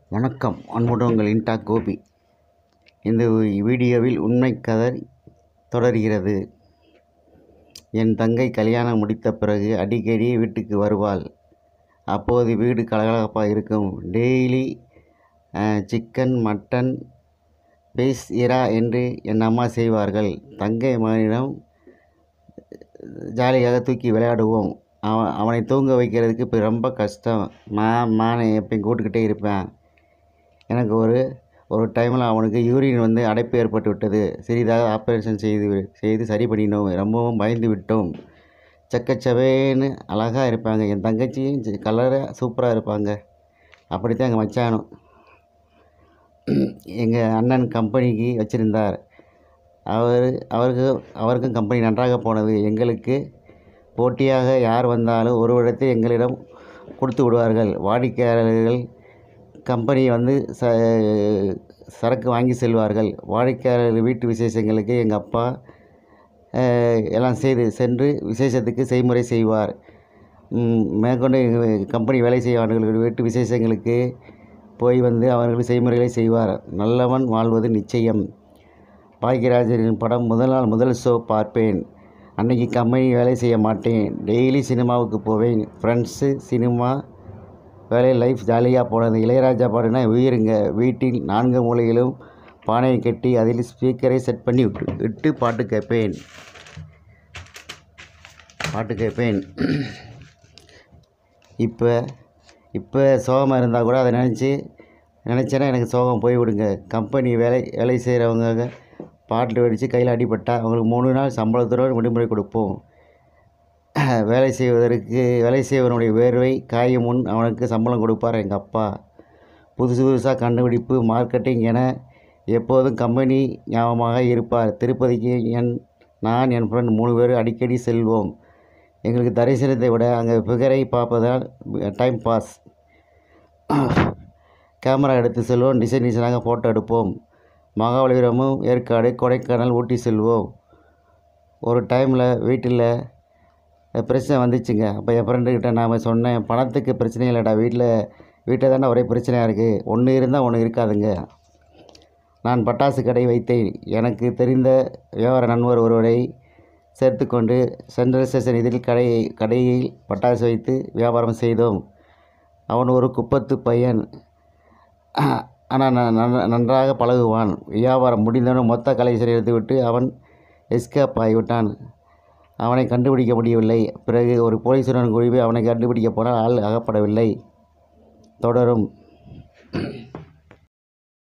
வணக்கம் அன்புடன் உங்கள் இன்டா கோபி இந்த வீடியோவில் உண்மை கதை தொடர்கிறது என் தங்கை கல்யாணம் முடித்த பிறகு அடிக்கடி வீட்டுக்கு வருவாள் அப்போது வீடு கலகலப்பாக இருக்கும் டெய்லி சிக்கன் மட்டன் பீஸ் இறா என்று என் அம்மா செய்வார்கள் தங்கை மகனிடம் ஜாலியாக தூக்கி விளையாடுவோம் அவன் அவனை தூங்க வைக்கிறதுக்கு இப்போ ரொம்ப கஷ்டம் நான் மானை எப்பயும் கூட்டுக்கிட்டே இருப்பேன் எனக்கு ஒரு ஒரு டைமில் அவனுக்கு யூரின் வந்து அடைப்பு ஏற்பட்டு விட்டது சிறிதாக ஆப்ரேஷன் செய்து செய்து சரி பண்ணினோம் ரொம்பவும் பயந்து விட்டோம் செக்கச்சவேன்னு அழகாக இருப்பாங்க என் தங்கச்சியும் கலராக சூப்பராக இருப்பாங்க அப்படித்தான் எங்கள் மச்சானும் எங்கள் அண்ணன் கம்பெனிக்கு வச்சுருந்தார் அவர் அவருக்கு அவருக்கும் கம்பெனி நன்றாக போனது எங்களுக்கு போட்டியாக யார் வந்தாலும் ஒரு இடத்தை எங்களிடம் கொடுத்து விடுவார்கள் வாடிக்கையாளர்கள் கம்பெனி வந்து ச சரக்கு வாங்கி செல்வார்கள் வாடிக்கையாளர்கள் வீட்டு விசேஷங்களுக்கு எங்கள் அப்பா எல்லாம் செய்து சென்று விசேஷத்துக்கு செய்முறை செய்வார் மேற்கொண்டு கம்பெனி வேலை செய்வார்கள் வீட்டு விசேஷங்களுக்கு போய் வந்து அவர்கள் செய்முறைகளை செய்வார் நல்லவன் வாழ்வது நிச்சயம் பாக்கியராஜரின் படம் முதல் நாள் முதல் ஷோ பார்ப்பேன் அன்றைக்கி கம்பெனி வேலை செய்ய மாட்டேன் டெய்லி சினிமாவுக்கு போவேன் ஃப்ரெண்ட்ஸு சினிமா வேலை லைஃப் ஜாலியாக போனது இளையராஜா பாடுனா உயிருங்க வீட்டில் நான்கு மூலையிலும் பானையை கட்டி அதில் ஸ்பீக்கரை செட் பண்ணி விட்டு விட்டு பாட்டு கேட்பேன் பாட்டு கேட்பேன் இப்போ இப்போ சோகமாக இருந்தால் கூட அதை நினச்சி நினச்சேன்னா எனக்கு சோகம் போய்விடுங்க கம்பெனி வேலை வேலை செய்கிறவங்க பாட்டில் வெடித்து கையில் அடிபட்டால் அவங்களுக்கு மூணு நாள் சம்பளத்துடன் விடுமுறை கொடுப்போம் வேலை செய்வதற்கு வேலை செய்வனுடைய வேர்வை காயும் முன் அவனுக்கு சம்பளம் கொடுப்பார் எங்கள் அப்பா புதுசு புதுசாக கண்டுபிடிப்பு மார்க்கெட்டிங் என எப்போதும் கம்பெனி ஞாபகமாக இருப்பார் திருப்பதிக்கு என் நான் என் ஃப்ரெண்ட் மூணு பேர் அடிக்கடி செல்வோம் எங்களுக்கு தரிசனத்தை விட அங்கே ஃபிகரை பார்ப்பதால் டைம் பாஸ் கேமரா எடுத்து செல்வோம் டிசைன் டிசைனாக ஃபோட்டோ எடுப்போம் மகாபலிபுரமும் ஏற்காடு கொடைக்கானல் ஊட்டி செல்வோம் ஒரு டைமில் வீட்டில் பிரச்சனை வந்துச்சுங்க அப்போ என் ஃப்ரெண்டுக்கிட்ட நான் சொன்னேன் பணத்துக்கு பிரச்சனை இல்லைடா வீட்டில் வீட்டில் தானே ஒரே பிரச்சனையாக இருக்குது ஒன்று இருந்தால் ஒன்று இருக்காதுங்க நான் பட்டாசு கடை வைத்தேன் எனக்கு தெரிந்த வியாபார நண்பர் ஒருவரை சேர்த்துக்கொண்டு சென்ட்ரல் ஸ்டேஷன் இதில் கடை கடையில் பட்டாசு வைத்து வியாபாரம் செய்தோம் அவன் ஒரு குப்பத்து பையன் ஆனால் நன்றாக பழகுவான் வியாபாரம் முடிந்தவன் மொத்த கலைசரி எடுத்துவிட்டு அவன் எஸ்கேப் ஆகிவிட்டான் அவனை கண்டுபிடிக்க முடியவில்லை பிறகு ஒரு போலீசுடன் குழுவி அவனை கண்டுபிடிக்க போனால் ஆள் அகப்படவில்லை தொடரும்